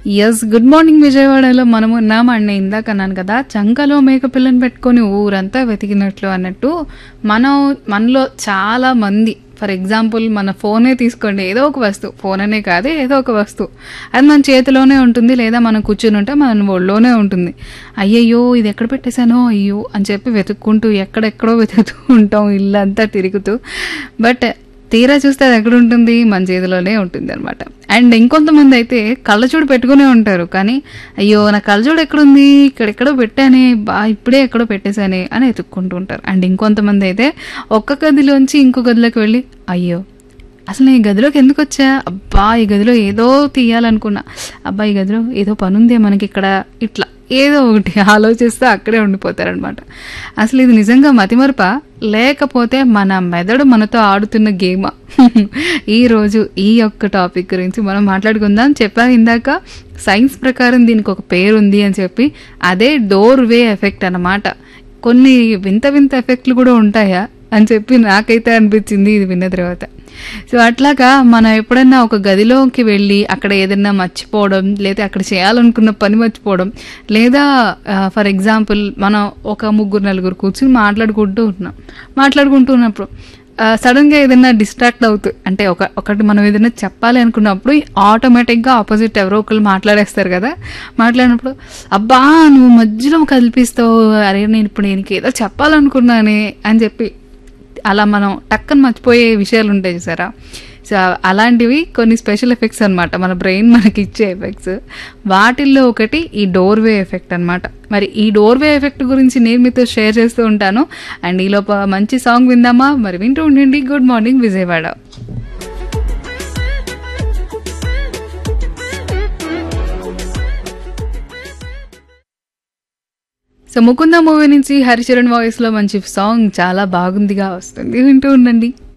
yes good morning విజయవాడలో మనము ఉన్నామండి ఇందాక అన్నాను కదా చంకలో మేక పిల్లని పెట్టుకొని ఊరంతా వెతికినట్లు అన్నట్టు మనం మనలో చాలా మంది ఫర్ ఎగ్జాంపుల్ మన ఫోనే తీసుకోండి ఏదో ఒక వస్తువు ఫోన్ అనే కాదు ఏదో ఒక వస్తువు అది మన చేతిలోనే ఉంటుంది లేదా మనం కూర్చుని ఉంటే మన ఒళ్ళోనే ఉంటుంది అయ్యయ్యో ఇది ఎక్కడ పెట్టేశానో అయ్యో అని చెప్పి వెతుక్కుంటూ ఎక్కడెక్కడో వెతుకుతూ ఉంటాం ఇల్లంతా తిరుగుతూ బట్ తీరా చూస్తే అది ఎక్కడ ఉంటుంది మన చేతిలోనే ఉంటుంది అనమాట అండ్ ఇంకొంతమంది అయితే కళ్ళజోడు పెట్టుకునే ఉంటారు కానీ అయ్యో నా కళ్ళజోడు ఎక్కడుంది ఇక్కడెక్కడో పెట్టానే బా ఇప్పుడే ఎక్కడో పెట్టేశానే అని ఎత్తుక్కుంటూ ఉంటారు అండ్ ఇంకొంతమంది అయితే ఒక్క గదిలోంచి ఇంకో గదిలోకి వెళ్ళి అయ్యో అసలు నేను ఈ గదిలోకి ఎందుకు వచ్చా అబ్బా ఈ గదిలో ఏదో తీయాలనుకున్నా అబ్బా ఈ గదిలో ఏదో పని ఉందే మనకి ఇక్కడ ఇట్లా ఏదో ఒకటి ఆలోచిస్తే అక్కడే ఉండిపోతారనమాట అసలు ఇది నిజంగా మతిమరుప లేకపోతే మన మెదడు మనతో ఆడుతున్న గేమ ఈ రోజు ఈ యొక్క టాపిక్ గురించి మనం మాట్లాడుకుందాం చెప్పాను ఇందాక సైన్స్ ప్రకారం దీనికి ఒక పేరు ఉంది అని చెప్పి అదే డోర్ వే ఎఫెక్ట్ అన్నమాట కొన్ని వింత వింత ఎఫెక్ట్లు కూడా ఉంటాయా అని చెప్పి నాకైతే అనిపించింది ఇది విన్న తర్వాత సో అట్లాగా మనం ఎప్పుడన్నా ఒక గదిలోకి వెళ్ళి అక్కడ ఏదైనా మర్చిపోవడం లేదా అక్కడ చేయాలనుకున్న పని మర్చిపోవడం లేదా ఫర్ ఎగ్జాంపుల్ మనం ఒక ముగ్గురు నలుగురు కూర్చుని మాట్లాడుకుంటూ ఉన్నాం మాట్లాడుకుంటూ ఉన్నప్పుడు సడన్గా ఏదైనా డిస్ట్రాక్ట్ అవుతూ అంటే ఒక ఒకటి మనం ఏదైనా చెప్పాలి అనుకున్నప్పుడు ఆటోమేటిక్గా ఆపోజిట్ ఎవరో ఒకరు మాట్లాడేస్తారు కదా మాట్లాడినప్పుడు అబ్బా నువ్వు మధ్యలో కల్పిస్తావు అరే నేను ఇప్పుడు నేను ఏదో చెప్పాలనుకున్నానే అని చెప్పి అలా మనం టక్కన మర్చిపోయే విషయాలు ఉంటాయి చూసారా సో అలాంటివి కొన్ని స్పెషల్ ఎఫెక్ట్స్ అనమాట మన బ్రెయిన్ మనకి ఇచ్చే ఎఫెక్ట్స్ వాటిల్లో ఒకటి ఈ డోర్వే ఎఫెక్ట్ అనమాట మరి ఈ డోర్వే ఎఫెక్ట్ గురించి నేను మీతో షేర్ చేస్తూ ఉంటాను అండ్ ఈలోప మంచి సాంగ్ విందామా మరి వింటూ ఉండండి good morning Vijayawada so Mukunda movie నుంచి హరిచరణ్ వాయిస్లో మంచి సాంగ్ చాలా బాగుందిగా వస్తుంది వింటూ ఉండండి